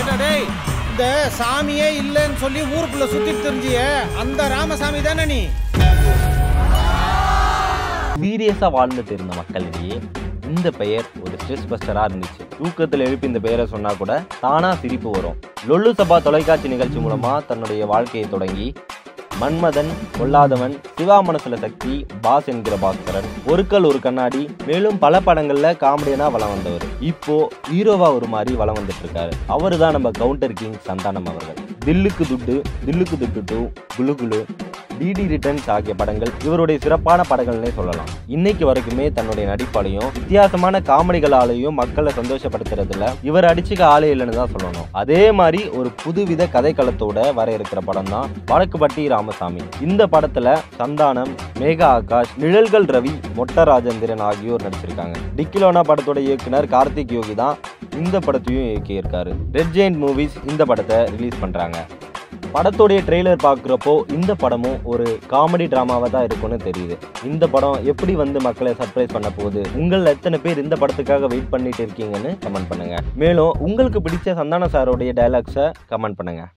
ஏண்டா டேய் இந்த சாமியே இல்லைன்னு சொல்லி ஊருக்குள்ள சுத்திட்டு தெரிஞ்சிய அந்த ராமசாமி தானே நீ சீரியஸா வாழ்ந்துட்டு இருந்த மக்களிடையே இந்த பெயர் ஒரு ஸ்ட்ரெஸ் பஸ்டரா இருந்துச்சு தூக்கத்தில் எழுப்பி இந்த பெயரை சொன்னா கூட தானா சிரிப்பு வரும் லொல்லு சபா தொலைக்காட்சி நிகழ்ச்சி மூலமா தன்னுடைய வாழ்க்கையை தொடங்கி மன்மதன் கொல்லாதவன் சிவா மனசுல சக்தி பாஸ் என்கிற பாஸ்கரன் ஒரு கல் ஒரு கண்ணாடி மேலும் பல படங்கள்ல காமெடியனா வலம் வந்தவர் இப்போ ஹீரோவா ஒரு மாதிரி வலம் வந்துட்டு இருக்காரு அவரு தான் நம்ம கவுண்டர் கிங் சந்தானம் அவர்கள் தில்லுக்கு Dhuddu Dhilluku Dhuddu two Gulu Gulu DD returns ஆகிய படங்கள் இவருடைய சிறப்பான படங்கள்னே சொல்லலாம் இன்னைக்கு வரைக்குமே தன்னுடைய நடிப்பாலையும் வித்தியாசமான காமெடிகளாலையும் மக்களை சந்தோஷப்படுத்துறதுல இவர் அடிச்சுக்க ஆளே இல்லைன்னு தான் சொல்லணும் அதே மாதிரி ஒரு புதுவித கதைக்களத்தோட வர இருக்கிற படம் தான் வடக்குப்பட்டி ராமசாமி இந்த படத்துல சந்தானம் மேகா ஆகாஷ் நிழல்கள் ரவி மொட்ட ராஜேந்திரன் ஆகியோர் நடிச்சிருக்காங்க டிக்கிலோனா படத்தோட இயக்குனர் கார்த்திக் யோகி தான் இந்த படத்தையும் இயக்கியிருக்காரு ரெட் ஜெயின்ட் மூவிஸ் இந்த படத்தை ரிலீஸ் பண்றாங்க படத்துடைய ட்ரெய்லர் பார்க்குறப்போ இந்த படமும் ஒரு காமெடி ட்ராமாவாக தான் இருக்கும்னு தெரியுது இந்த படம் எப்படி வந்து மக்களை சர்ப்ரைஸ் பண்ண போகுது உங்கள் எத்தனை பேர் இந்த படத்துக்காக வெயிட் பண்ணிட்டு இருக்கீங்கன்னு கமெண்ட் பண்ணுங்க மேலும் உங்களுக்கு பிடிச்ச சந்தான சாரோடைய டைலாக்ஸை கமெண்ட் பண்ணுங்க